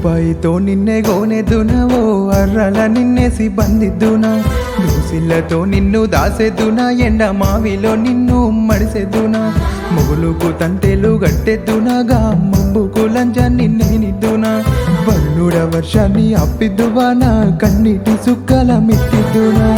రూపాయితో నిన్నే గోనెద్దునా ఓ అర్రల నిన్నేసి బందిద్దునా దూసిళ్ళతో నిన్ను దాసెద్దునా ఎండ మావిలో నిన్ను మడిసెద్దునా మొగులుకు తంటెలు గట్టెద్దునాగా మబ్బుకు లంచాన్ని నేనిద్దునా వల్లుడ వర్షాన్ని అప్పిద్దువా నా కన్నీటి సుక్కల మిత్తిద్దునా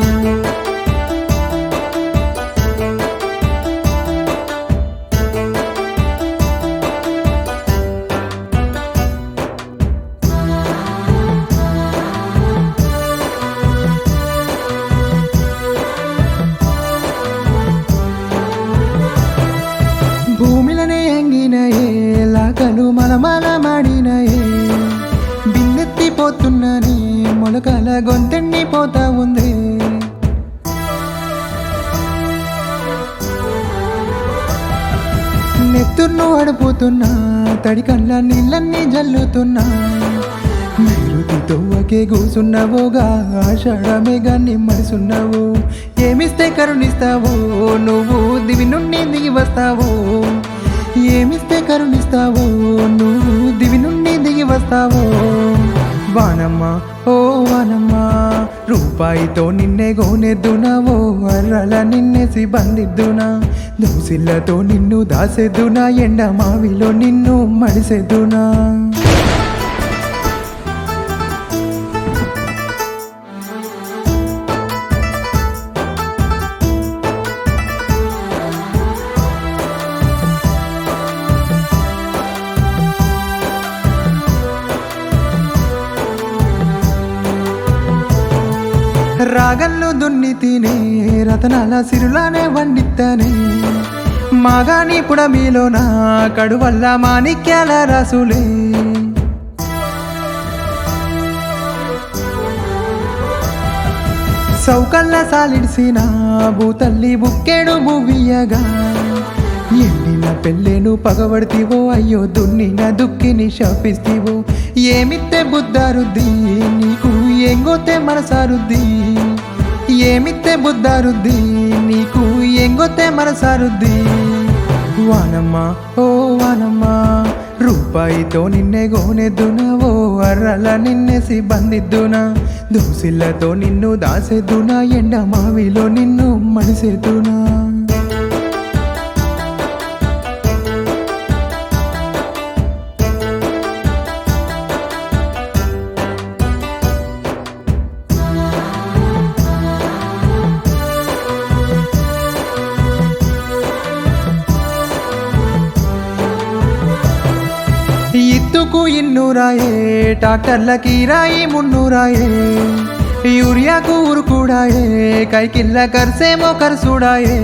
భూమిలనే ఎంగినయే లాకలు మలమల మాడినయే బిన్నెత్తిపోతున్నని మొలకల గొంతెండి పోతా ఉంది నెత్తుర్ను అడుపుతున్నా తడి కళ్ళ నీళ్ళన్నీ జల్లుతున్నా నైరుతితో ఒకే కూసున్నావోగా ఆషాఢమే గాన్ని మరిసున్నావు ఏమిస్తే కరుణిస్తావో నువ్వు దివి నుండి దిగి వస్తావో ఏమిస్తే కరుణిస్తావో నువ్వు దివి నుండి దిగి వస్తావో వానమ్మ ఓ వానమ్మ రూపాయితో నిన్నే గోనెద్దునావో అర్రల నిన్నేసి బందిద్దునా దోసిళ్ళతో నిన్ను దాసెద్దునా ఎండ మావిలో నిన్ను మడిసెద్దునా రాగల్లు దున్ని తినే రతనాల సిరులానే వండిత్తనే మాగాని పుడమిలోన కడువల్ల మాణిక్యాల రసులే సౌకల్ల సాలిడిసిన భూతల్లి బుక్కేడు బువ్వియగా ఎండిన పెళ్ళేను పగబడితివో అయ్యో దున్నిన దుక్కిని శపిస్తివో ఏమిత్తే బుద్ధారుద్ది నీకు ఎంగోతే మనసారుద్ది ఏమిత్తే బుద్ధారుద్ది నీకు ఎంగోతే మనసారుద్ది వానమ్మ ఓ వానమ్మ రూపాయితో నిన్నే గోనెద్దునా ఓ అర్రల నిన్నేసి బందిద్దునా దోసిళ్ళతో నిన్ను దాసెద్దునా ఎండ మావిలో నిన్ను మడిసెద్దునా ఇత్తుకు ఇన్నూరాయే ట్రాక్టర్లకి రాయి మున్నూరాయే యూరియాకు ఉరుకుడాయే కైకిల్ల కర్సేమో కర్సుడాయే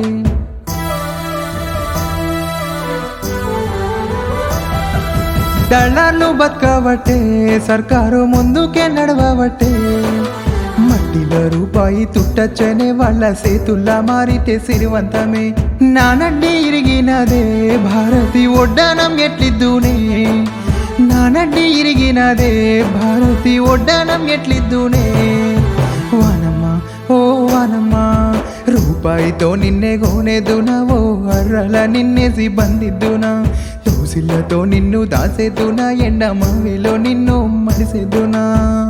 దళార్లు బతకబట్టే సర్కారు ముందుకే నడవబట్టే మట్టిలో రూపాయి తుట్టచ్చనే వాళ్ళ సేతుల్లా మారితే సిరివంతమే నానడ్డి ఇరిగినదే భారతి ఒడ్డానం ఎట్లిద్దునే నానడ్డి ఇరిగినదే భారతి ఒడ్డానం ఎట్లిద్దునే వానమ్మ ఓ వానమ్మ రూపాయితో నిన్నే గోనెద్దునా ఓ అర్రల నిన్నేసి బందిద్దునా దోసిళ్ళతో నిన్ను దాసేద్దునా ఎండ మావిలో నిన్ను మడిసెద్దునా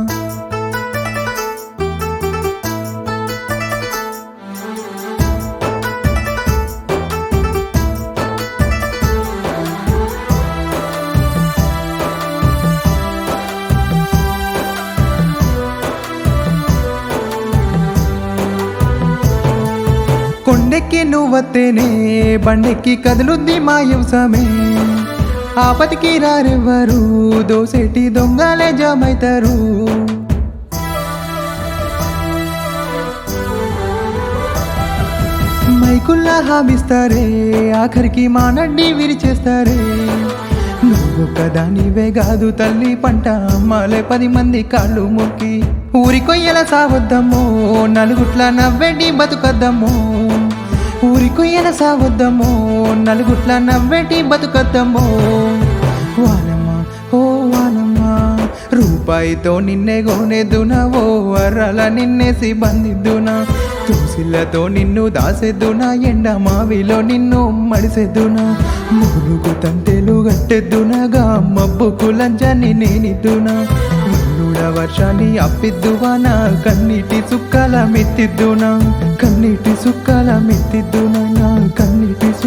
కొండెక్కి నువ్వత్తేనే బండెక్కి కదులుద్ది మా యువసమే ఆపతికి రారెవ్వరు దోసేటి దొంగలే జమైతారు మైకుల్లా హామిస్తారే ఆఖరికి మా నడ్డి విరిచేస్తారే నువ్వొక్కదానివే కాదు తల్లి పంట అమ్మాలే పది మంది కాళ్ళు మొక్కి ఊరి కొయ్యల సావద్దమ్మో నలుగుట్ల నవ్వెడ్డి బతుకద్దమ్మో ఊరి కొయ్యల సావద్దమ్మో నలుగుట్ల నవ్వెడ్డి బతుకద్దమ్మో వానమ్మ ఓ వానమ్మ రూపాయితో నిన్నే గోనెద్దునా ఓ అర్రల నిన్నేసి బందిద్దునా దోసిళ్ళతో నిన్ను దాసెద్దునా ఎండ మావిలో నిన్ను మడిసెద్దునా మునుగు తంతెలు గట్టెద్దునగా మబ్బుకు లంచాన్ని నేనిద్దునా మన్నుడ వర్షాన్ని అప్పిద్దువానా కన్నీటి సుక్కల మెత్తిద్దునా కన్నీటి సుక్కల మెత్తిద్దునా నా కన్నీటి